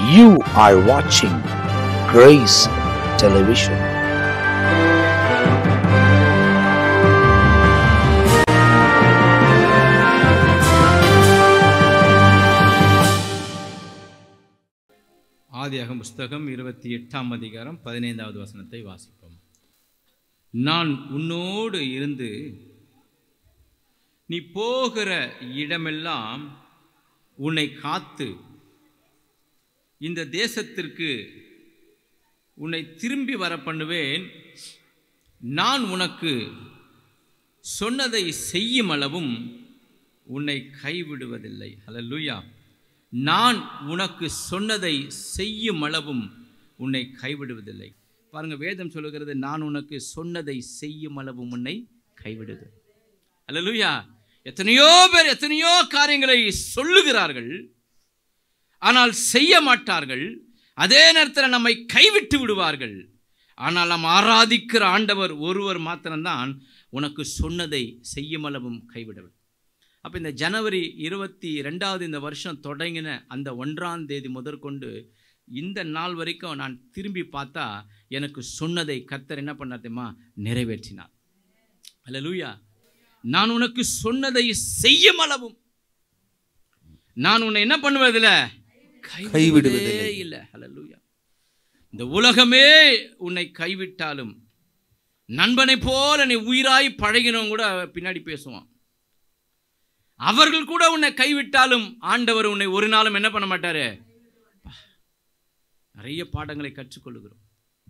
You are watching Grace Television. ஆதியாகம புஸ்தகம் இருபத்தி எட்டாம் அதிகாரம் பதினைந்தாவது வசனத்தை வாசிப்போம் நான் உன்னோடு இருந்து நீ போகிற இடமெல்லாம் உன்னை காத்து இந்த தேசத்திற்கு உன்னை திரும்பி வர பண்ணுவேன் நான் உனக்கு சொன்னதை செய்யும் அளவும் உன்னை கைவிடுவதில்லை ஹalleluya நான் உனக்கு சொன்னதை செய்யும் அளவும் உன்னை கைவிடுவதில்லை பாருங்க வேதம் சொல்லுகிறது நான் உனக்கு சொன்னதை செய்யும் அளவும் உன்னை கைவிடுது அல்லேலூயா எத்தனையோ பேர் எத்தனையோ காரியங்களை சொல்லுகிறார்கள் ஆனால் செய்ய மாட்டார்கள் அதே நேரத்தில் நம்மை கைவிட்டு விடுவார்கள் ஆனால் நாம் ஆராதிக்கிற ஆண்டவர் ஒருவர் மாத்திரம்தான் உனக்கு சொன்னதை செய்யும் அளவும் கைவிடவில்லை அப்போ இந்த ஜனவரி இருபத்தி ரெண்டாவது இந்த வருஷம் தொடங்கின அந்த ஒன்றாம் தேதி முதற்கொண்டு இந்த நாள் வரைக்கும் நான் திரும்பி பார்த்தா எனக்கு சொன்னதை கர்த்தர் என்ன பண்ணார் தெரியுமா நிறைவேற்றினார் அல்லேலூயா நான் உனக்கு சொன்னதை செய்யும் அளவும் நான் உன்னை என்ன பண்ணுவதில்ல கைவிடுவதில்லை இல்லை அல்லேலூயா இந்த உலகமே உன்னை கைவிட்டாலும் நண்பனை போல நீ உயிராய் பழகினவங்க கூட பின்னாடி பேசுவான் அவர்கள் கூட உன்னை கைவிட்டாலும் ஆண்டவர் உன்னை ஒரு நாளும் என்ன பண்ண மாட்டாரு நிறைய பாடங்களை கற்றுக்கொள்கிறோம்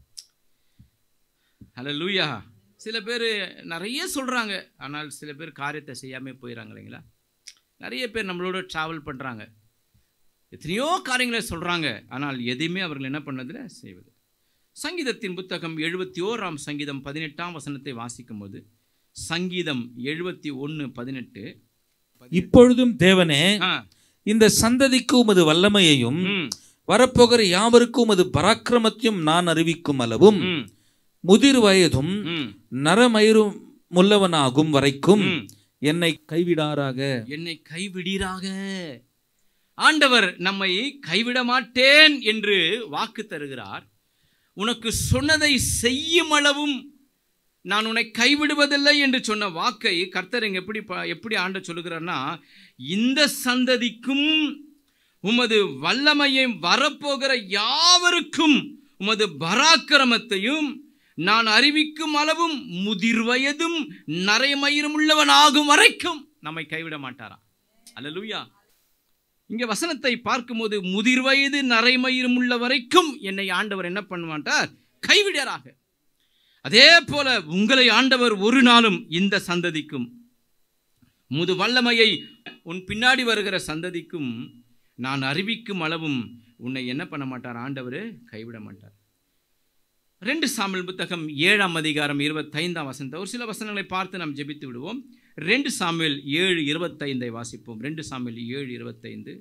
ஹலோ லூயா சில பேர் நிறைய சொல்கிறாங்க ஆனால் சில பேர் காரியத்தை செய்யாமல் போயிடறாங்க இல்லைங்களா நிறைய பேர் நம்மளோட ட்ராவல் பண்ணுறாங்க எத்தனையோ காரியங்களை சொல்கிறாங்க ஆனால் எதையுமே அவர்கள் என்ன பண்ணதில்லை செய்வது சங்கீதத்தின் புத்தகம் எழுபத்தி ஓராம் சங்கீதம் பதினெட்டாம் வசனத்தை வாசிக்கும்போது சங்கீதம் எழுபத்தி ஒன்று பதினெட்டு இப்பொழுதும் தேவனே ஆ இந்த சந்ததிக்கு உமது வல்லமையையும் ம் வரப்போகிற யாவருக்கும் உமது பராக்கிரமத்தையும் நான் அறிவிக்கும் அளவும் ம் முதிர் வயதும் ம் நரமயிரும் முள்ளவனாகும் வரைக்கும் ம். என்னை கைவிடாராக என்னை கைவிடீராக ஆண்டவர் நம்மை கைவிட மாட்டேன் என்று வாக்கு தருகிறார் உனக்கு சொன்னதை செய்யும் அளவும் நான் உன்னை கைவிடுவதில்லை என்று சொன்ன வாக்கை கர்த்தர் இங்க எப்படி ப- எப்படி ஆண்ட சொல்லுகிறார்னா இந்த சந்ததிக்கும் உமது வல்லமையை வரப்போகிற யாவருக்கும் உமது பராக்கிரமத்தையும் நான் அறிவிக்கும் அளவும் முதிர் வயதும் நரைமயிரும் உள்ளவனாகும் வரைக்கும் நம்மை கைவிட மாட்டாராம் அல்லேலூயா இங்க வசனத்தை பார்க்கும்போது முதிர் வயது நரைமயிரும் உள்ள வரைக்கும் என்னை ஆண்டவர் என்ன பண்ண மாட்டார் கைவிடராக அதே போல உங்களை ஆண்டவர் ஒரு நாளும் இந்த சந்ததிக்கும் முது வல்லமையை உன் பின்னாடி வருகிற சந்ததிக்கும் நான் அறிவிக்கும் அளவும் உன்னை என்ன பண்ண மாட்டார் ஆண்டவர் கைவிட மாட்டார் ரெண்டு சாமியல் புத்தகம் ஏழாம் அதிகாரம் இருபத்தைந்தாம் வசனத்தை ஒரு சில வசனங்களை பார்த்து நாம் ஜெபித்து விடுவோம் ரெண்டு சாமியல் ஏழு இருபத்தைந்தை வாசிப்போம் ரெண்டு சாமியல் ஏழு இருபத்தைந்து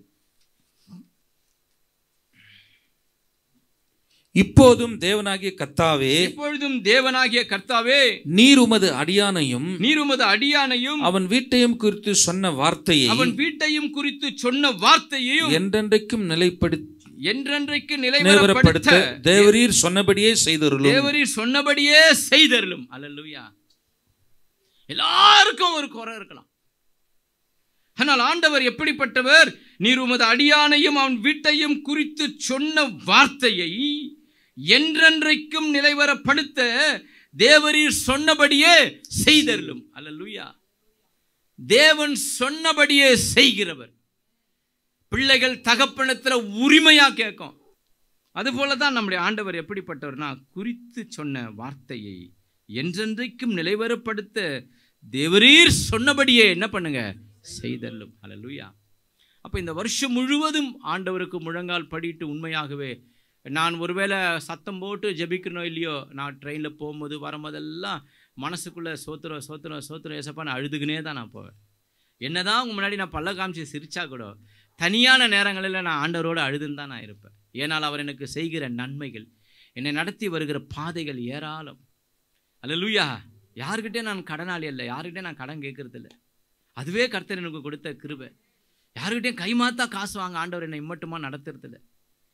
இப்போதும் தேவனாகிய கத்தாவே இப்பொழுதும் தேவனாகிய கர்த்தாவே நீர் உமது அடியானையும் நீர் உமது அடியானையும் அவன் வீட்டையும் குறித்து சொன்ன வார்த்தையை அவன் வீட்டையும் குறித்து சொன்ன வார்த்தையையும் என்றென்றைக்கும் நிலைப்படுத்தி என்றென்றைக்கு நிலவரப்படுத்த நிலைவரப்படுத்த தேவரீர் சொன்னபடியே செய்தருளும் தேவரீர் சொன்னபடியே செய்தருளும் அல்லேலூயா எல்லாருக்கும் ஒரு குறை இருக்கலாம் ஆனால் ஆண்டவர் எப்படிப்பட்டவர் நீர் உமது அடியானையும் அவன் வீட்டையும் குறித்து சொன்ன வார்த்தையை என்றென்றைக்கும் நிலைவரப்படுத்த தேவரீர் சொன்னபடியே செய்தருளும் அல்லேலூயா தேவன் சொன்னபடியே செய்கிறவர் பிள்ளைகள் தகப்பனத்தில் உரிமையா கேட்கும் அதுபோல தான் நம்முடைய ஆண்டவர் எப்படிப்பட்டவர்னா குறித்து சொன்ன வார்த்தையை என்றென்றைக்கும் நிலைவரப்படுத்த தேவரீர் சொன்னபடியே என்ன பண்ணுங்க செய்தல்லும் அல்லேலூயா அப்போ இந்த வருஷம் முழுவதும் ஆண்டவருக்கு முழங்கால் படிட்டு உண்மையாகவே நான் ஒருவேளை சத்தம் போட்டு ஜெபிக்கணும் இல்லையோ நான் ட்ரெயினில் போகும்போது வரும்போதெல்லாம் மனசுக்குள்ளே சோத்துறோம் சோத்துறோம் சோத்துறோம் ஏசப்பான்னு அழுதுகினே தான் நான் போவேன் என்னதான் உங்க முன்னாடி நான் பல்ல காமிச்சு சிரிச்சா கூட தனியான நேரங்களில் நான் ஆண்டவரோடு அழுதுன்னு தான் நான் இருப்பேன் ஏனால் அவர் எனக்கு செய்கிற நன்மைகள் என்னை நடத்தி வருகிற பாதைகள் ஏராளம் அல்லேலூயா யாருக்கிட்டே நான் கடனாளி அல்ல யாருக்கிட்டே நான் கடன் கேட்கறது இல்ல அதுவே கர்த்தர் எனக்கு கொடுத்த கிருபை யாருக்கிட்டையும் கைமாத்தா காசு வாங்க ஆண்டவர் என்னை இம்மட்டுமா நடத்துறது இல்ல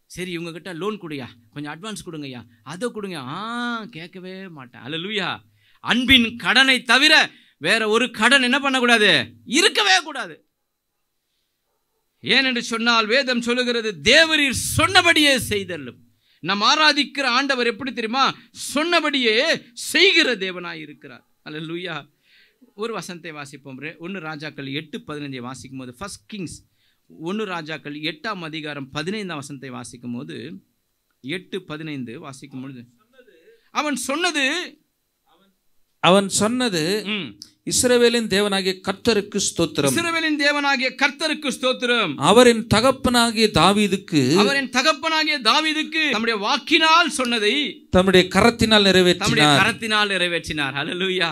சரி இவங்ககிட்ட லோன் கொடுயா கொஞ்சம் அட்வான்ஸ் கொடுங்கய்யா அதை கொடுங்க ஆ கேட்கவே மாட்டேன் அல்ல லூயா அன்பின் கடனை தவிர வேற ஒரு கடன் என்ன பண்ணக்கூடாது இருக்கவே கூடாது ஏனென்று சொன்னால் வேதம் சொல்லுகிறது தேவரீர் சொன்னபடியே செய்தல்லும் நம் ஆராதிக்கிற ஆண்டவர் எப்படி தெரியுமா சொன்னபடியே செய்கிற தேவனாய் இருக்கிறார் அல்ல லூயா ஒரு வசனத்தை வாசிப்போம் ஒன்று ராஜாக்கள் எட்டு பதினைஞ்சை வாசிக்கும் போது ஃபர்ஸ்ட் கிங்ஸ் ஒன்று ராஜாக்கள் எட்டாம் அதிகாரம் பதினைந்தாம் வசனத்தை வாசிக்கும் போது எட்டு பதினைந்து வாசிக்கும் பொழுது அவன் சொன்னது அவன் சொன்னது ம், இஸ்ரவேலின் தேவனாகிய கர்த்தருக்கு ஸ்தோத்திரம் இஸ்ரவேலின் தேவனாகிய கர்த்தருக்கு ஸ்தோத்திரம் அவரின் தகப்பனாகிய தாவீதுக்கு அவரின் தகப்பனாகிய தாவீதுக்கு நம்முடைய வாக்கினால் சொன்னதை தம்முடைய கரத்தினால் தம்முடைய நிறைவேற்றினார் கரத்தினால் நிறைவேற்றினார் ஹalleluya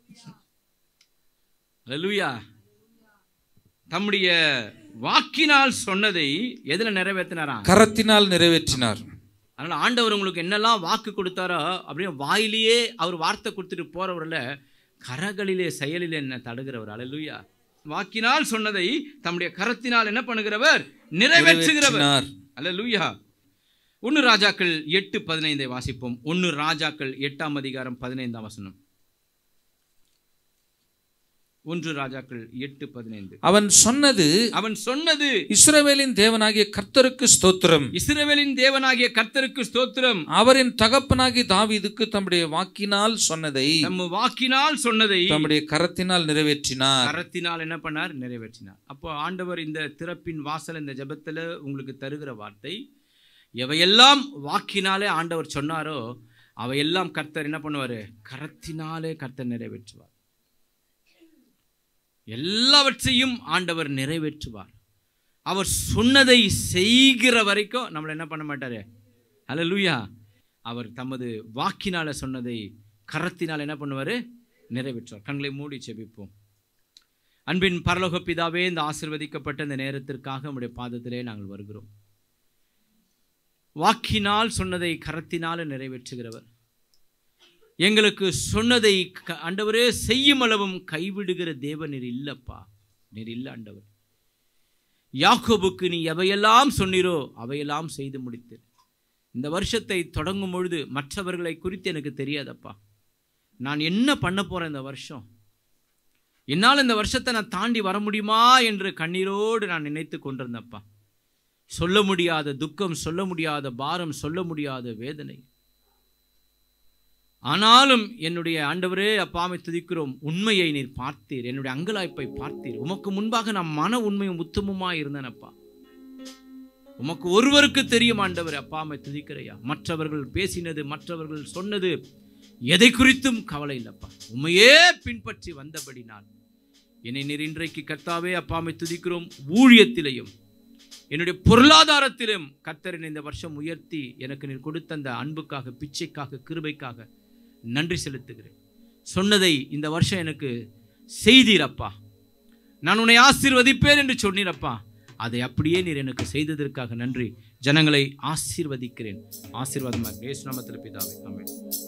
ஹalleluya தம்முடைய வாக்கினால் சொன்னதை எதுல நிறைவேற்றினாரா கரத்தினால் நிறைவேற்றினார் அதனால ஆண்டவர் உங்களுக்கு என்னெல்லாம் வாக்கு கொடுத்தாரோ அப்படியே வாயிலேயே அவர் வார்த்தை கொடுத்துட்டு போறவரில் கரங்களிலே செயலிலே என்ன தடுகிறவர் அல்லேலூயா வாக்கினால் சொன்னதை தம்முடைய கரத்தினால் என்ன பண்ணுகிறவர் நிறைவேற்றுகிறவர் நிறைவேற்றினார் அல்லேலூயா ஒன்று ராஜாக்கள் எட்டு பதினைந்தை வாசிப்போம் ஒன்று ராஜாக்கள் எட்டாம் அதிகாரம் பதினைந்தாம் வசனம் ஒன்று ராஜாக்கள் எட்டு பதினைந்து அவன் சொன்னது அவன் சொன்னது இஸ்ரவேலின் தேவனாகிய கர்த்தருக்கு ஸ்தோத்திரம் இஸ்ரவேலின் தேவனாகிய கர்த்தருக்கு ஸ்தோத்திரம் அவரின் தகப்பனாகிய தாவீதுக்கு தம்முடைய வாக்கினால் சொன்னதை நம்ம வாக்கினால் சொன்னதை தம்முடைய கரத்தினால் நிறைவேற்றினார் கரத்தினால் என்ன பண்ணார் நிறைவேற்றினார் அப்போ ஆண்டவர் இந்த திறப்பின் வாசல் இந்த ஜெபத்தில் உங்களுக்கு தருகிற வார்த்தை எவையெல்லாம் வாக்கினாலே ஆண்டவர் சொன்னாரோ அவையெல்லாம் கர்த்தர் என்ன பண்ணுவார் கரத்தினாலே கர்த்தர் நிறைவேற்றுவார் எல்லாவற்றையும் ஆண்டவர் நிறைவேற்றுவார் அவர் சொன்னதை செய்கிற வரைக்கும் நம்மளை என்ன பண்ண மாட்டாரு அல்லேலூயா அவர் தமது வாக்கினால சொன்னதை கரத்தினால் என்ன பண்ணுவார் நிறைவேற்றுவார் கண்களை மூடி செபிப்போம் அன்பின் பரலோக பிதாவே இந்த ஆசிர்வதிக்கப்பட்ட இந்த நேரத்திற்காக நம்முடைய பாதத்திலே நாங்கள் வருகிறோம் வாக்கினால் சொன்னதை கரத்தினால் நிறைவேற்றுகிறவர் எங்களுக்கு சொன்னதை க- ஆண்டவரே செய்யும் அளவும் கைவிடுகிற தேவன் நீர் இல்லப்பா நீர் இல்ல ஆண்டவர் யாக்கோபுக்கு நீ எவையெல்லாம் சொன்னீரோ அவையெல்லாம் செய்து முடித்தீர் இந்த வருஷத்தை தொடங்கும் பொழுது மற்றவர்களை குறித்து எனக்கு தெரியாதப்பா நான் என்ன பண்ண போறேன் இந்த வருஷம் என்னால் இந்த வருஷத்தை நான் தாண்டி வர முடியுமா என்று கண்ணீரோடு நான் நினைத்து கொண்டிருந்தப்பா சொல்ல முடியாத துக்கம் சொல்ல முடியாத பாரம் சொல்ல முடியாத வேதனை ஆனாலும் என்னுடைய ஆண்டவரே அப்பாமை துதிக்கிறோம் உண்மையை நீர் பார்த்தீர் என்னுடைய அங்கலாய்ப்பை பார்த்தீர் உமக்கு முன்பாக நான் மன உண்மையும் உத்தமமாய் இருந்தேனப்பா உமக்கு ஒருவருக்கு தெரியும் ஆண்டவர் அப்பாமை துதிக்கிறையா மற்றவர்கள் பேசினது மற்றவர்கள் சொன்னது எதை குறித்தும் கவலை இல்லப்பா உண்மையே பின்பற்றி வந்தபடினால் என்னை நீர் இன்றைக்கு கர்த்தாவே அப்பாமை துதிக்கிறோம் ஊழியத்திலையும் என்னுடைய பொருளாதாரத்திலும் கர்த்தரின் இந்த வருஷம் உயர்த்தி எனக்கு நீர் கொடுத்த அந்த அன்புக்காக பிச்சைக்காக கிருபைக்காக நன்றி செலுத்துகிறேன் சொன்னதை இந்த வருஷம் எனக்கு செய்தீரப்பா நான் உன்னை ஆசீர்வதிப்பேன் என்று சொன்னீரப்பா அதை அப்படியே நீர் எனக்கு செய்ததற்காக நன்றி ஜனங்களை ஆசீர்வதிக்கிறேன் ஆசீர்வாதமாக இயேசு நாமத்தில் பிதாவே ஆமென்